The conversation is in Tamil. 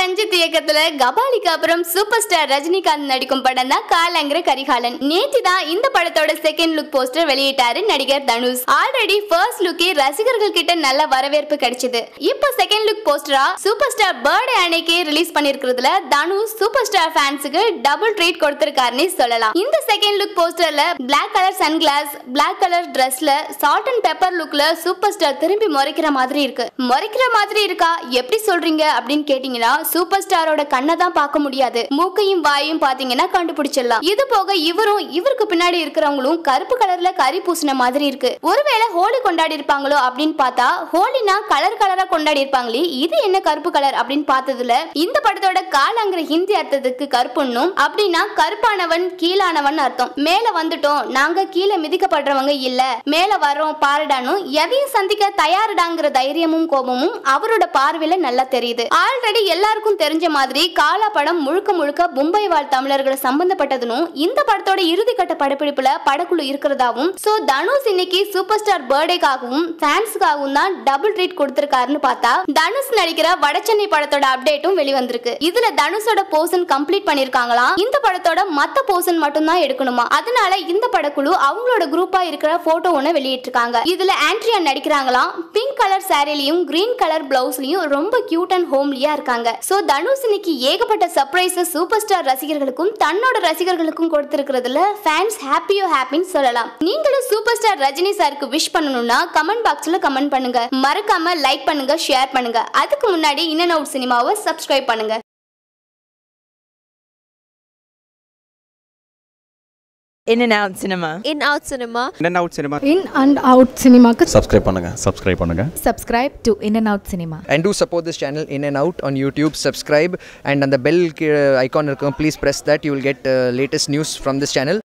ரஞ்சித் இயக்கத்துல கபாலிக்கு அப்புறம் சூப்பர் ஸ்டார் ரஜினிகாந்த் நடிக்கும் படம் தான் காலங்கிற கரிகாலன் நேத்து தான் இந்த படத்தோட செகண்ட் லுக் போஸ்டர் வெளியிட்டாரு நடிகர் தனுஷ் ஆல்ரெடி ஃபர்ஸ்ட் லுக்கே ரசிகர்கள் கிட்ட நல்ல வரவேற்பு கிடைச்சது இப்போ செகண்ட் லுக் போஸ்டரா சூப்பர் ஸ்டார் பர்த்டே அன்னைக்கு ரிலீஸ் பண்ணிருக்கிறதுல தனுஷ் சூப்பர் ஸ்டார் ஃபேன்ஸுக்கு டபுள் ட்ரீட் கொடுத்திருக்காருன்னு சொல்லலாம் இந்த செகண்ட் லுக் போஸ்டர்ல black colour sunglass black colour ட்ரெஸ்ல சால்ட் அண்ட் பெப்பர் லுக்ல சூப்பர் ஸ்டார் திரும்பி முறைக்கிற மாதிரி இருக்கு முறைக்கிற மாதிரி இருக்கா எப்படி சொல்றீங்க அப்படின்னு கேட்டீங்கன்னா சூப்பர் ஸ்டாரோட கண்ணை தான் பார்க்க முடியாது மூக்கையும் வாயையும் பாத்தீங்கன்னா கண்டுபிடிச்சிடலாம் இது போக இவரும் இவருக்கு பின்னாடி இருக்கிறவங்களும் கருப்பு கலர்ல கறி பூசின மாதிரி இருக்கு ஒருவேளை ஹோலி கொண்டாடி இருப்பாங்களோ அப்படின்னு பார்த்தா ஹோலினா கலர் கலரா கொண்டாடி இருப்பாங்களே இது என்ன கருப்பு கலர் அப்படின்னு பார்த்ததுல இந்த படத்தோட காலாங்கிற ஹிந்தி அர்த்தத்துக்கு கருப்புன்னும் அப்படின்னா கருப்பானவன் கீழானவன் அர்த்தம் மேல வந்துட்டோம் நாங்க கீழே மிதிக்கப்படுறவங்க இல்ல மேல வரோம் பாருடானும் எதையும் சந்திக்க தயாருடாங்கிற தைரியமும் கோபமும் அவரோட பார்வையில நல்லா தெரியுது ஆல்ரெடி எல்லாருக்கும் தெரிஞ்ச மாதிரி காலா படம் முழுக்க முழுக்க மும்பை வாழ் தமிழர்களை சம்பந்தப்பட்டதுனும் இந்த படத்தோட இறுதிக்கட்ட படப்பிடிப்புல படக்குழு இருக்கிறதாவும் சோ தனுஷ் இன்னைக்கு சூப்பர் ஸ்டார் பர்த்டேக்காகவும் ஃபேன்ஸுக்காகவும் தான் டபுள் ட்ரீட் கொடுத்திருக்காருன்னு பார்த்தா தனுஷ் நடிக்கிற வடசென்னை படத்தோட அப்டேட்டும் வெளிவந்திருக்கு இதுல தனுஷோட போர்ஷன் கம்ப்ளீட் பண்ணிருக்காங்களாம் இந்த படத்தோட மத்த போர்ஷன் மட்டும் தான் எடுக்கணுமா அதனால இந்த படக்குழு அவங்களோட குரூப்பா இருக்கிற போட்டோ ஒண்ணு வெளியிட்டிருக்காங்க இதுல ஆண்ட்ரியா நடிக்கிறாங்களாம் பிங்க் கலர் சாரிலையும் கிரீன் கலர் பிளவுஸ்லயும் ரொம்ப கியூட் அண்ட் ஹோம்லியா இருக்காங்க சோ தனுஷ் இன்னைக்கு ஏகப்பட்ட சர்ப்ரைஸ் சூப்பர் ஸ்டார் ரசிகர்களுக்கும் தன்னோட ரசிகர்களுக்கும் கொடுத்திருக்கிறதுல ஃபேன்ஸ் ஹாப்பியோ ஹாப்பின்னு சொல்லலாம் நீங்களும் சூப்பர் ஸ்டார் ரஜினி சாருக்கு விஷ் பண்ணணும்னா கமெண்ட் பாக்ஸ்ல கமெண்ட் பண்ணுங்க மறக்காம லைக் பண்ணுங்க ஷேர் பண்ணுங்க அதுக்கு முன்னாடி இன்னன் அவுட் சினிமாவை சப்ஸ்கிரைப் பண்ணுங்க In and out cinema. in out cinema In and out cinema. In and out சினிமாக்கு சப்ஸ்கிரைப் பண்ணுங்கள் சப்ஸ்கிரைப் பண்ணுங்க subscribe to In and Out Cinema. and do support this channel in and out on youtube subscribe and on the bell uh, icon please press that you will get uh, latest news from this channel